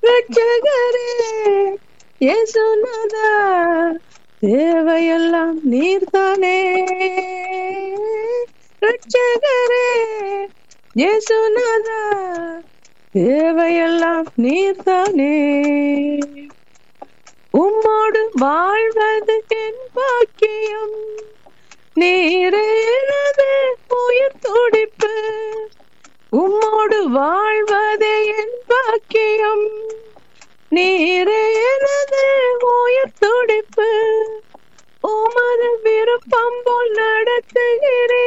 ரட்சகரே இயேசுநாதா தேவையெல்லாம் நீர்தானே ரட்சகரே இயேசுநாதா தேவையெல்லாம் நீர்தானே உம்மோடு வாழ்வது என் பாக்கியம் நீரேனது உயிர் துடிப்பு உம்மோடு வாழ்வதே என் பாக்கியம் நீரேனது உயிர் துடிப்பு உமது விருப்பம் போல் நடத்துகிறேன்